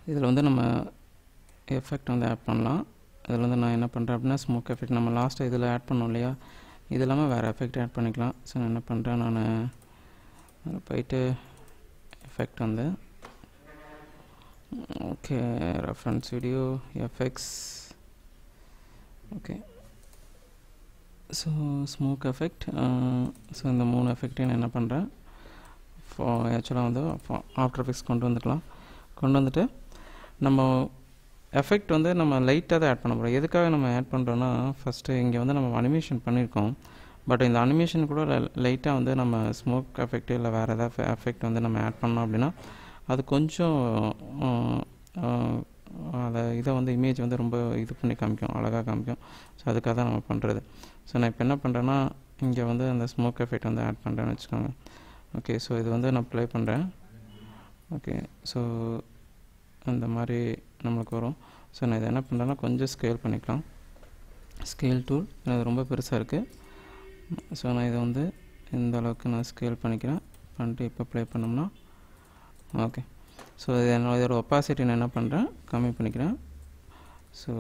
இதில் வந்து நம்ம எஃபெக்ட் வந்து ஆட் பண்ணலாம் இதில் வந்து நான் என்ன பண்ணுறேன் அப்படின்னா ஸ்மோக் எஃபெக்ட் நம்ம லாஸ்ட்டாக இதில் ஆட் பண்ணோம் இல்லையா இது இல்லாமல் வேறு எஃபெக்ட் ஆட் பண்ணிக்கலாம் ஸோ நான் என்ன பண்ணுறேன் நான் அதில் போயிட்டு எஃபெக்ட் வந்து okay reference video effects okay so smoke effect so இந்த மூணு எஃபெக்ட்டையும் நான் என்ன பண்ணுறேன் ஆக்சுவலாக வந்து ஆஃப்டர் எஃபெக்ட்ஸ் கொண்டு வந்துக்கலாம் கொண்டு வந்துட்டு நம்ம எஃபெக்ட் வந்து நம்ம லைட்டாக தான் ஆட் பண்ண போகிறோம் எதுக்காக நம்ம ஆட் பண்ணுறோன்னா ஃபஸ்ட்டு இங்கே வந்து நம்ம அனிமேஷன் பண்ணியிருக்கோம் பட் இந்த அனிமேஷன் கூட லைட்டாக வந்து நம்ம ஸ்மோக் எஃபெக்ட் இல்லை வேறு ஏதாவது எஃபெக்ட் வந்து நம்ம ஆட் பண்ணோம் அப்படின்னா அது கொஞ்சம் அதை இதை வந்து இமேஜ் வந்து ரொம்ப இது பண்ணி காமிக்கும் அழகாக காமிக்கும் ஸோ அதுக்காக தான் நம்ம பண்ணுறது ஸோ நான் இப்போ என்ன பண்ணுறேன்னா இங்கே வந்து அந்த ஸ்மோக் எஃபெக்ட் வந்து ஆட் பண்ணுறேன்னு வச்சுக்கோங்க ஓகே ஸோ இது வந்து நான் ப்ளே பண்ணுறேன் ஓகே ஸோ அந்த மாதிரி நம்மளுக்கு வரும் ஸோ நான் இதை என்ன பண்ணுறேன்னா கொஞ்சம் ஸ்கேல் பண்ணிக்கலாம் ஸ்கேல் டூல் அது ரொம்ப பெருசாக இருக்குது ஸோ நான் இதை வந்து இந்த அளவுக்கு நான் ஸ்கேல் பண்ணிக்கிறேன் பண்ணிட்டு இப்போ ப்ளே பண்ணோம்னா ஓகே ஸோ இது என்னோட இதோட ஒப்பாசிட்டி நான் என்ன பண்ணுறேன் கம்மி பண்ணிக்கிறேன் ஸோ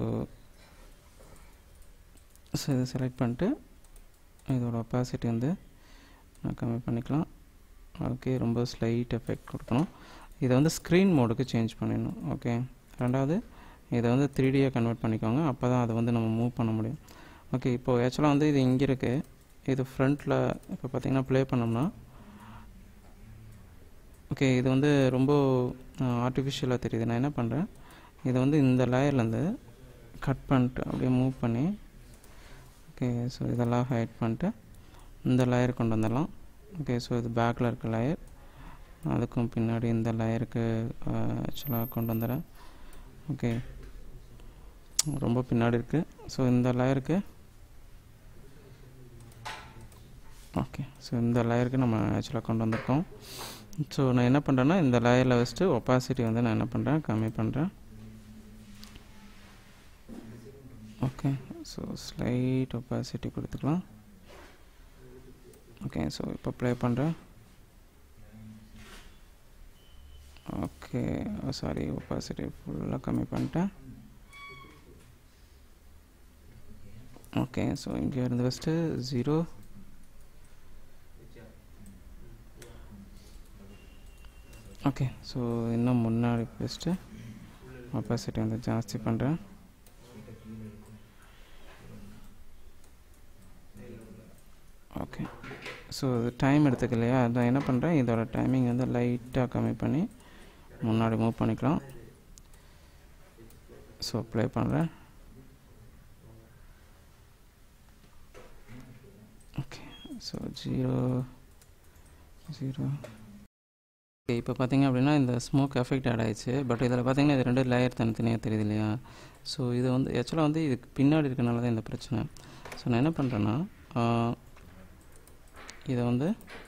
ஸோ இதை செலக்ட் பண்ணிட்டு இதோட ஒப்பாசிட்டி வந்து நான் கம்மி பண்ணிக்கலாம் ஓகே ரொம்ப ஸ்லைட் எஃபெக்ட் கொடுக்கணும் இதை வந்து ஸ்க்ரீன் மோடுக்கு சேஞ்ச் பண்ணிடணும் ஓகே ரெண்டாவது இதை வந்து த்ரீ டியாக கன்வெர்ட் பண்ணிக்கோங்க அப்போ தான் அதை வந்து நம்ம மூவ் பண்ண முடியும் ஓகே இப்போது ஆக்சுவலாக வந்து இது இங்கே இருக்குது இது ஃப்ரண்ட்டில் இப்போ பார்த்தீங்கன்னா ப்ளே பண்ணோம்னா ஓகே இது வந்து ரொம்ப ஆர்டிஃபிஷியலாக தெரியுது நான் என்ன பண்ணுறேன் இதை வந்து இந்த லேயர்லேருந்து கட் பண்ணிட்டு அப்படியே மூவ் பண்ணி ஓகே ஸோ இதெல்லாம் ஹைட் பண்ணிட்டு இந்த லேயர் கொண்டு வந்துடலாம் ஓகே ஸோ இது பேக்கில் இருக்க லேயர் அதுக்கும் பின்னாடி இந்த லேயருக்கு ஆக்சுவலாக கொண்டு வந்துடுறேன் ஓகே ரொம்ப பின்னாடி இருக்குது ஸோ இந்த லேயருக்கு ஓகே ஸோ இந்த லேயருக்கு நம்ம ஆக்சுவலாக கொண்டு வந்திருக்கோம் ஸோ நான் என்ன பண்ணுறேன்னா இந்த லேயரில் வச்சுட்டு ஒப்பாசிட்டி வந்து நான் என்ன பண்ணுறேன் கம்மி பண்ணுறேன் ஓகே ஸோ ஸ்லைட் ஒப்பாசிட்டி கொடுத்துக்கலாம் ஓகே ஸோ இப்போ ப்ளே பண்ணுறேன் ஓகே சாரி ஒப்பாசிட்டி ஃபுல்லாக கம்மி பண்ணிட்டேன் ஓகே ஸோ இங்கே இருந்து ஃபஸ்ட்டு ஜீரோ ஓகே ஸோ இன்னும் முன்னாடி ஃபஸ்ட்டு ஒப்பாசிட்டி வந்து ஜாஸ்தி பண்ணுறேன் ஓகே ஸோ டைம் எடுத்துக்க இல்லையா அதான் என்ன பண்ணுறேன் இதோட டைமிங் வந்து லைட்டாக கம்மி பண்ணி முன்னாடி மூவ் பண்ணிக்கலாம் ஸோ ப்ளே பண்ணுறேன் okay so zero zero okay இப்போ பார்த்தீங்க அப்படின்னா இந்த ஸ்மோக் எஃபெக்ட் ஆட் ஆயிடுச்சு பட் இதில் பார்த்தீங்கன்னா இது ரெண்டு லேயர் தனித்தனியாக தெரியுது இல்லையா ஸோ இது வந்து ஆக்சுவலாக வந்து இதுக்கு பின்னாடி இருக்கனால தான் இந்த பிரச்சனை ஸோ நான் என்ன பண்ணுறேன்னா இதை வந்து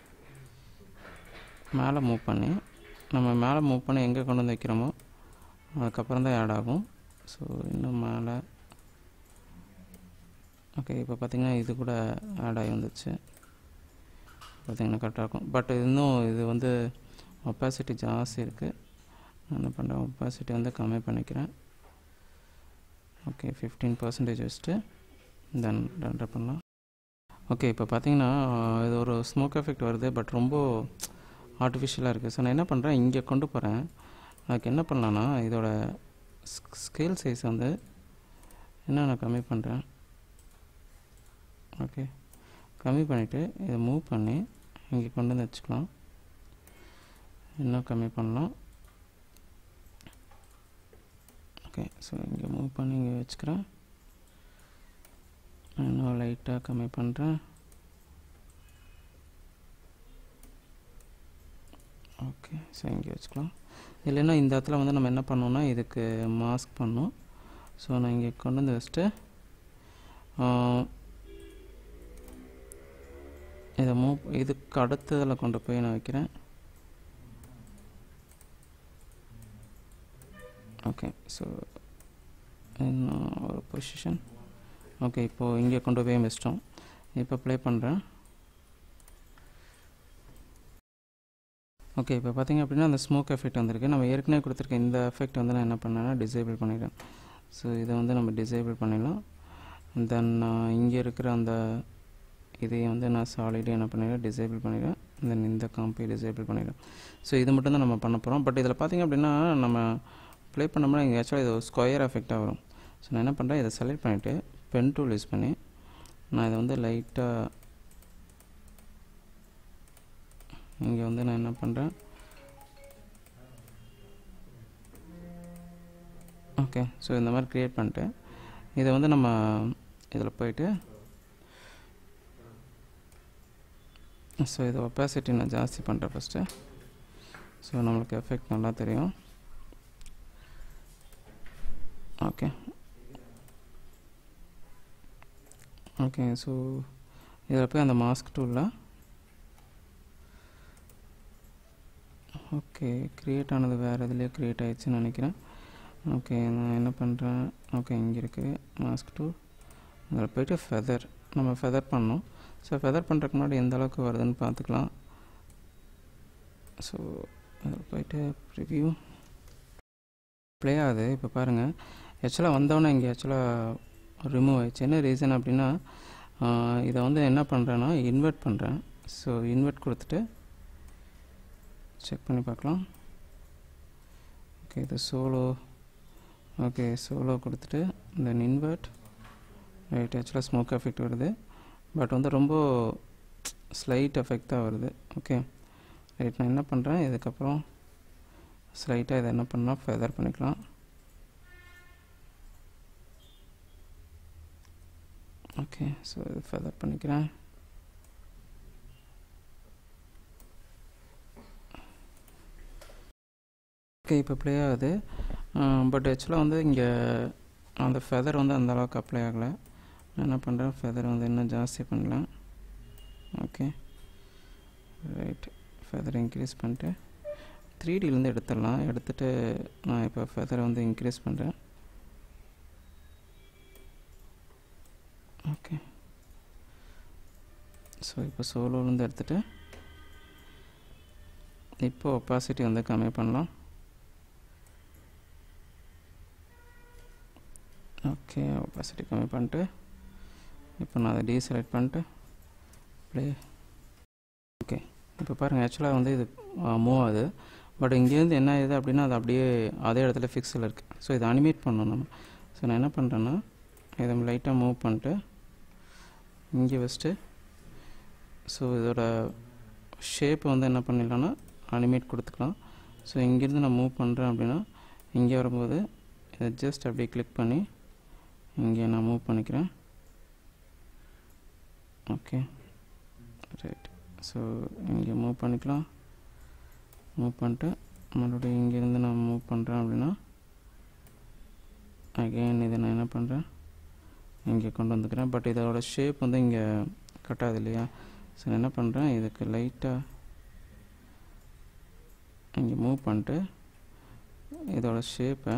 மேலே மூவ் பண்ணி நம்ம மேலே மூவ் பண்ணி எங்கே கொண்டு வந்து வைக்கிறோமோ அதுக்கப்புறம் தான் ஆட் ஆகும் ஸோ இன்னும் மேலே ஓகே இப்போ பார்த்திங்கன்னா இது கூட ஆட் ஆகி வந்துச்சு பார்த்திங்கன்னா கரெக்டாக இருக்கும் பட் இன்னும் இது வந்து ஒப்பாசிட்டி ஜாஸ்தி இருக்குது நான் என்ன பண்ணுறேன் ஒப்பாசிட்டி வந்து கம்மி பண்ணிக்கிறேன் ஓகே ஃபிஃப்டீன் பர்சன்டேஜ் வச்சுட்டு தென் ரெண்டரை பண்ணலாம் ஓகே இப்போ பார்த்தீங்கன்னா இது ஒரு ஸ்மோக் எஃபெக்ட் வருது பட் ரொம்ப ஆர்டிஃபிஷியலாக இருக்குது ஸோ நான் என்ன பண்ணுறேன் இங்கே கொண்டு போகிறேன் அதுக்கு என்ன பண்ணலான்னா இதோட ஸ்கேல் சைஸ் வந்து என்ன நான் கம்மி பண்ணுறேன் ஓகே கம்மி பண்ணிவிட்டு இதை மூவ் பண்ணி இங்கே கொண்டு வந்து வச்சுக்கலாம் இன்னும் கம்மி பண்ணலாம் ஓகே ஸோ இங்கே மூவ் பண்ணி இங்கே வச்சுக்கிறேன் இன்னும் லைட்டாக கம்மி பண்ணுறேன் ஓகே ஸோ இங்கே வச்சுக்கலாம் இல்லைன்னா இந்த இடத்துல வந்து நம்ம என்ன பண்ணோம்னா இதுக்கு மாஸ்க் பண்ணோம் ஸோ நான் இங்கே கொண்டு வந்து வச்சுட்டு இதை மூவ் இதுக்கு அடுத்ததில் கொண்டு போய் நான் வைக்கிறேன் ஓகே ஸோ இன்னும் ஒரு பொசிஷன் ஓகே இப்போது இங்கே கொண்டு போய் வச்சிட்டோம் இப்போ ப்ளே பண்ணுறேன் ஓகே இப்போ பார்த்தீங்க அப்படின்னா அந்த ஸ்மோக் எஃபெக்ட் வந்திருக்கு நம்ம ஏற்கனவே கொடுத்துருக்க இந்த எஃபெக்ட் வந்து நான் என்ன பண்ணேன்னா டிசேபிள் பண்ணிடுறேன் ஸோ இதை வந்து நம்ம டிசேபிள் பண்ணிடலாம் தென் இங்கே இருக்கிற அந்த இதையும் வந்து நான் சாலிடே என்ன பண்ணிடுறேன் டிசேபிள் பண்ணிடுறேன் தென் இந்த காம்பை டிசேபிள் பண்ணிடுறேன் ஸோ இது மட்டும் தான் நம்ம பண்ண போகிறோம் பட் இதில் பார்த்திங்க அப்படின்னா நம்ம ப்ளே பண்ணோம்னா இங்கே ஆக்சுவலாக இது ஒரு ஸ்கொயர் எஃபெக்டாக வரும் ஸோ நான் என்ன பண்ணுறேன் இதை செலக்ட் பண்ணிவிட்டு பென் டூல் யூஸ் பண்ணி நான் இதை வந்து லைட்டாக இங்கே வந்து நான் என்ன பண்ணுறேன் ஓகே ஸோ இந்த மாதிரி க்ரியேட் பண்ணிட்டு இதை வந்து நம்ம இதில் போயிட்டு ஸோ இது ஒப்பாசிட்டி நான் ஜாஸ்தி பண்ணுறேன் ஃபஸ்ட்டு ஸோ நம்மளுக்கு எஃபெக்ட் நல்லா தெரியும் ஓகே ஓகே ஸோ இதில் போய் அந்த மாஸ்க் டூலில் ஓகே க்ரியேட் ஆனது வேறு இதுலேயே க்ரியேட் ஆகிடுச்சுன்னு நினைக்கிறேன் ஓகே நான் என்ன பண்ணுறேன் ஓகே இங்கே இருக்குது மாஸ்க் டூல் அதில் போய்ட்டு ஃபெதர் நம்ம ஃபெதர் பண்ணோம் ஸோ ஃபெதர் பண்ணுறதுக்கு முன்னாடி எந்த அளவுக்கு வருதுன்னு பார்த்துக்கலாம் ஸோ அதில் போய்ட்டு ரிவ்யூ ப்ளே ஆகுது இப்போ பாருங்கள் ஆக்சுவலாக வந்தவொடனே இங்கே ஆக்சுவலாக ரிமூவ் ஆயிடுச்சு என்ன ரீசன் அப்படின்னா இதை வந்து என்ன பண்ணுறேன்னா இன்வெர்ட் பண்ணுறேன் ஸோ இன்வெர்ட் கொடுத்துட்டு செக் பண்ணி பார்க்கலாம் ஓகே இது சோலோ ஓகே சோலோ கொடுத்துட்டு தென் இன்வெர்ட் ரைட் ஆக்சுவலாக ஸ்மோக் எஃபெக்ட் வருது பட் வந்து ரொம்ப ஸ்லைட் எஃபெக்ட் தான் வருது ஓகே ரைட் நான் என்ன பண்ணுறேன் இதுக்கப்புறம் ஸ்லைட்டாக இதை என்ன பண்ணால் ஃபெதர் பண்ணிக்கலாம் ஓகே ஸோ இது ஃபெதர் பண்ணிக்கிறேன் ஓகே இப்போ ப்ளே ஆகுது பட் ஆக்சுவலாக வந்து இங்கே அந்த ஃபெதர் வந்து அந்த அளவுக்கு அப்ளை ஆகலை நான் என்ன பண்ணுறேன் ஃபெதர் வந்து இன்னும் ஜாஸ்தி பண்ணலாம் ஓகே ரைட் ஃபெதர் இன்க்ரீஸ் பண்ணிட்டு த்ரீ டிலேருந்து எடுத்துடலாம் எடுத்துகிட்டு நான் இப்போ ஃபெதரை வந்து இன்க்ரீஸ் பண்ணுறேன் ஓகே ஸோ இப்போ சோலோலேருந்து எடுத்துகிட்டு இப்போ ஒப்பாசிட்டி வந்து கம்மி பண்ணலாம் ஓகே ஒப்பாசிட்டி கம்மி பண்ணிட்டு இப்போ நான் அதை டீசெலக்ட் பண்ணிட்டு ப்ளே ஓகே இப்போ பாருங்கள் ஆக்சுவலாக வந்து இது மூவ் ஆகுது பட் இங்கேருந்து என்ன ஆகுது அப்படின்னா அது அப்படியே அதே இடத்துல ஃபிக்ஸில் இருக்குது ஸோ இதை அனிமேட் பண்ணணும் நம்ம ஸோ நான் என்ன பண்ணுறேன்னா இதை லைட்டாக மூவ் பண்ணிட்டு இங்கே வச்சுட்டு ஸோ இதோட ஷேப் வந்து என்ன பண்ணிடலாம்னா அனிமேட் கொடுத்துக்கலாம் ஸோ இங்கேருந்து நான் மூவ் பண்ணுறேன் அப்படின்னா இங்கே வரும்போது இதை ஜஸ்ட் அப்படியே கிளிக் பண்ணி இங்கே நான் மூவ் பண்ணிக்கிறேன் ஓகே ரைட் ஸோ இங்கே மூவ் பண்ணிக்கலாம் மூவ் பண்ணிட்டு மறுபடியும் இங்கேருந்து நான் மூவ் பண்ணுறேன் அப்படின்னா அகெயின் இதை நான் என்ன பண்ணுறேன் இங்கே கொண்டு வந்துக்கிறேன் பட் இதோட ஷேப் வந்து இங்கே கட்டாது இல்லையா ஸோ நான் என்ன பண்ணுறேன் இதுக்கு லைட்டாக இங்கே மூவ் பண்ணிட்டு இதோட ஷேப்பை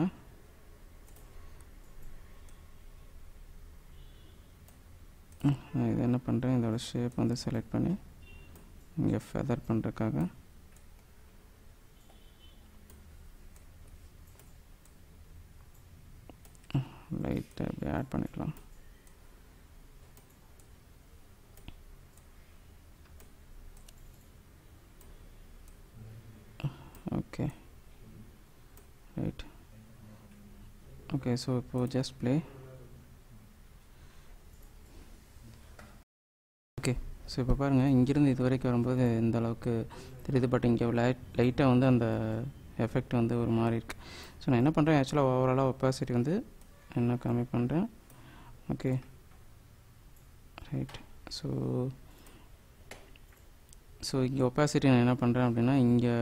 நான் இது என்ன பண்ணுறேன் இதோட ஷேப் வந்து செலக்ட் பண்ணி இங்கே ஃபெதர் பண்ணுறதுக்காக லைட்டாக இப்படி ஆட் பண்ணிக்கலாம் ஓகே ரைட் ஓகே ஸோ இப்போது ஜஸ்ட் ப்ளே ஓகே ஸோ இப்போ பாருங்கள் இங்கேருந்து இது வரைக்கும் வரும்போது இந்த அளவுக்கு தெரியுது பட் இங்கே லைட் லைட்டாக வந்து அந்த எஃபெக்ட் வந்து ஒரு மாதிரி இருக்குது ஸோ நான் என்ன பண்ணுறேன் ஆக்சுவலாக ஓவராலாக ஒப்பாசிட்டி வந்து என்ன கம்மி பண்ணுறேன் ஓகே ரைட் ஸோ ஸோ இங்கே ஒப்பாசிட்டி நான் என்ன பண்ணுறேன் அப்படின்னா இங்கே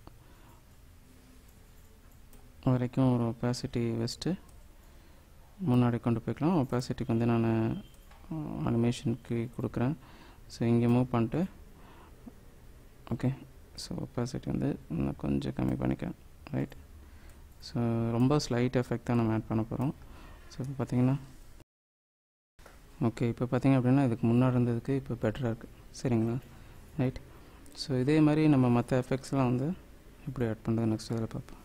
வரைக்கும் ஒரு ஒப்பாசிட்டி வச்சுட்டு முன்னாடி கொண்டு போய்க்கலாம் ஒப்பாசிட்டிக்கு வந்து நான் அனிமேஷனுக்கு கொடுக்குறேன் ஸோ இங்கே மூவ் பண்ணிட்டு ஓகே ஸோ ஒப்பாசிட்டி வந்து இன்னும் கொஞ்சம் கம்மி பண்ணிக்கிறேன் ரைட் ஸோ ரொம்ப ஸ்லைட் எஃபெக்ட் தான் நம்ம ஆட் பண்ண போகிறோம் ஸோ இப்போ பார்த்தீங்கன்னா ஓகே இப்போ பார்த்தீங்க அப்படின்னா இதுக்கு முன்னாடி இருந்ததுக்கு இப்போ பெட்டராக இருக்குது சரிங்களா ரைட் ஸோ இதே மாதிரி நம்ம மற்ற எஃபெக்ட்ஸ்லாம் வந்து எப்படி ஆட் பண்ணுறது நெக்ஸ்ட் இதில் பார்ப்போம்